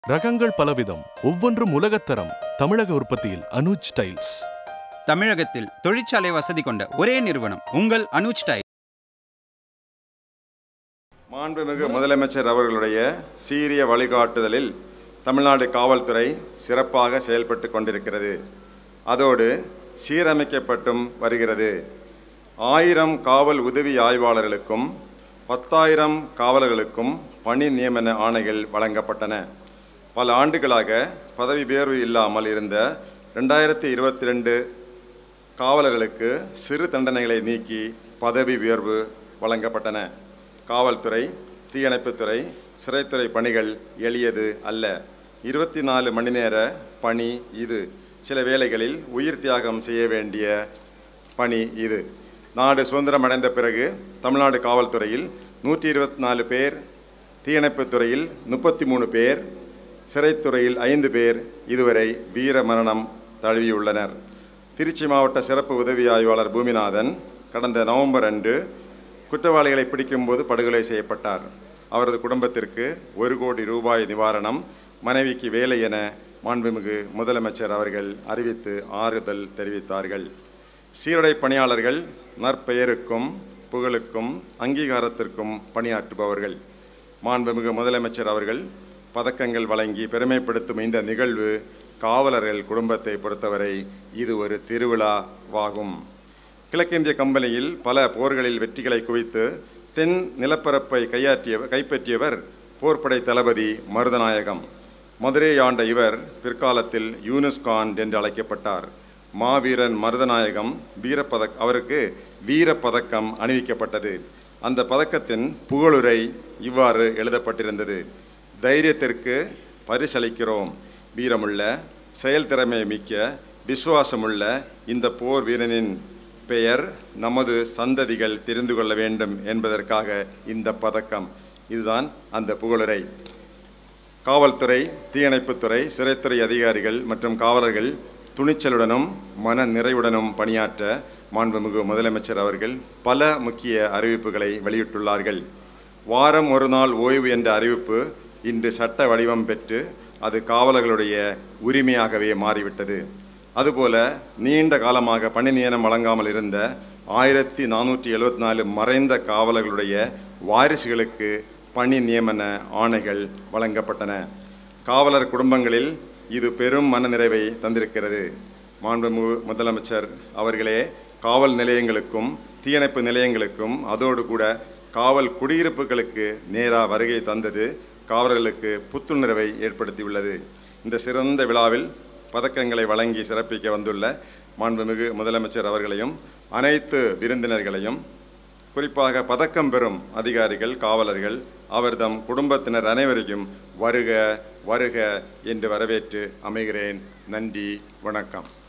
ரகங்கள் பலவிதம் ஒவ்வொன்றும் உலகத்தரம் தமிழக உற்பத்தியில் அனுஜ் ஸ்டைல்ஸ் தமிழகத்தில் தொழிற்சாலை வசதி கொண்ட ஒரே நிறுவனம் உங்கள் அனுஜ் டைல் மாண்புமிகு முதலமைச்சர் அவர்களுடைய சீரிய வழிகாட்டுதலில் தமிழ்நாடு காவல்துறை சிறப்பாக செயல்பட்டு கொண்டிருக்கிறது அதோடு சீரமைக்கப்பட்டும் வருகிறது ஆயிரம் காவல் உதவி ஆய்வாளர்களுக்கும் பத்தாயிரம் காவலர்களுக்கும் பணி நியமன ஆணைகள் வழங்கப்பட்டன பல ஆண்டுகளாக பதவி உயர்வு இல்லாமல் இருந்த ரெண்டாயிரத்தி இருபத்தி ரெண்டு காவலர்களுக்கு சிறு தண்டனைகளை நீக்கி பதவி உயர்வு வழங்கப்பட்டன காவல்துறை தீயணைப்புத்துறை சிறைத்துறை பணிகள் எளியது அல்ல இருபத்தி நாலு மணி நேர பணி இது சில வேளைகளில் உயிர் தியாகம் செய்ய வேண்டிய பணி இது நாடு சுதந்திரம் அடைந்த பிறகு தமிழ்நாடு காவல்துறையில் நூற்றி இருபத்தி நாலு பேர் தீயணைப்புத்துறையில் முப்பத்தி மூணு பேர் சிறைத்துறையில் ஐந்து பேர் இதுவரை வீர மரணம் தழுவியுள்ளனர் திருச்சி மாவட்ட சிறப்பு உதவி ஆய்வாளர் பூமிநாதன் கடந்த நவம்பர் அன்று குற்றவாளிகளை பிடிக்கும்போது படுகொலை செய்யப்பட்டார் அவரது குடும்பத்திற்கு ஒரு கோடி ரூபாய் நிவாரணம் மனைவிக்கு வேலை என மாண்புமிகு முதலமைச்சர் அவர்கள் அறிவித்து ஆறுதல் தெரிவித்தார்கள் சீருடை பணியாளர்கள் நற்பெயருக்கும் புகழுக்கும் அங்கீகாரத்திற்கும் பணியாற்றுபவர்கள் மாண்புமிகு முதலமைச்சர் அவர்கள் பதக்கங்கள் வழங்கி பெருமைப்படுத்தும் இந்த நிகழ்வு காவலர்கள் குடும்பத்தை பொறுத்தவரை இது ஒரு திருவிழாவாகும் கிழக்கிந்திய கம்பெனியில் பல போர்களில் வெற்றிகளை குவித்து தென் நிலப்பரப்பை கையாற்றிய கைப்பற்றியவர் போர்ப்படை தளபதி மருதநாயகம் மதுரையை ஆண்ட இவர் பிற்காலத்தில் யூனுஸ்கான் என்று அழைக்கப்பட்டார் மாவீரன் மருதநாயகம் வீரப்பதக் அவருக்கு வீரப்பதக்கம் அணிவிக்கப்பட்டது அந்த பதக்கத்தின் புகழுரை இவ்வாறு எழுதப்பட்டிருந்தது தைரியத்திற்கு பரிசளிக்கிறோம் வீரமுள்ள செயல்திறமை மிக்க விசுவாசமுள்ள இந்த போர் வீரனின் பெயர் நமது சந்ததிகள் தெரிந்து கொள்ள வேண்டும் என்பதற்காக இந்த பதக்கம் இதுதான் அந்த புகழுரை காவல்துறை தீயணைப்புத்துறை சிறைத்துறை அதிகாரிகள் மற்றும் காவலர்கள் துணிச்சலுடனும் மன நிறைவுடனும் பணியாற்ற மாண்புமிகு முதலமைச்சர் அவர்கள் பல முக்கிய அறிவிப்புகளை வெளியிட்டுள்ளார்கள் வாரம் ஒரு நாள் ஓய்வு என்ற அறிவிப்பு இன்று சட்ட வடிவம் பெற்று அது காவலர்களுடைய உரிமையாகவே மாறிவிட்டது அதுபோல நீண்ட காலமாக பணி நியமனம் வழங்காமல் இருந்த ஆயிரத்தி நானூற்றி எழுபத்தி நாலு மறைந்த காவலர்களுடைய வாரிசுகளுக்கு பணி நியமன ஆணைகள் வழங்கப்பட்டன காவலர் குடும்பங்களில் இது பெரும் மனநிறைவை தந்திருக்கிறது மாண்புமிகு முதலமைச்சர் அவர்களே காவல் நிலையங்களுக்கும் தீயணைப்பு நிலையங்களுக்கும் அதோடு கூட காவல் குடியிருப்புகளுக்கு நேராக வருகை தந்தது காவலர்களுக்கு புத்துணர்வை ஏற்படுத்தியுள்ளது இந்த சிறந்த விழாவில் பதக்கங்களை வழங்கி சிறப்பிக்க வந்துள்ள மாண்புமிகு முதலமைச்சர் அவர்களையும் அனைத்து விருந்தினர்களையும் குறிப்பாக பதக்கம் பெறும் அதிகாரிகள் காவலர்கள் அவர்தம் குடும்பத்தினர் அனைவரையும் வருக வருக என்று வரவேற்று அமைகிறேன் நன்றி வணக்கம்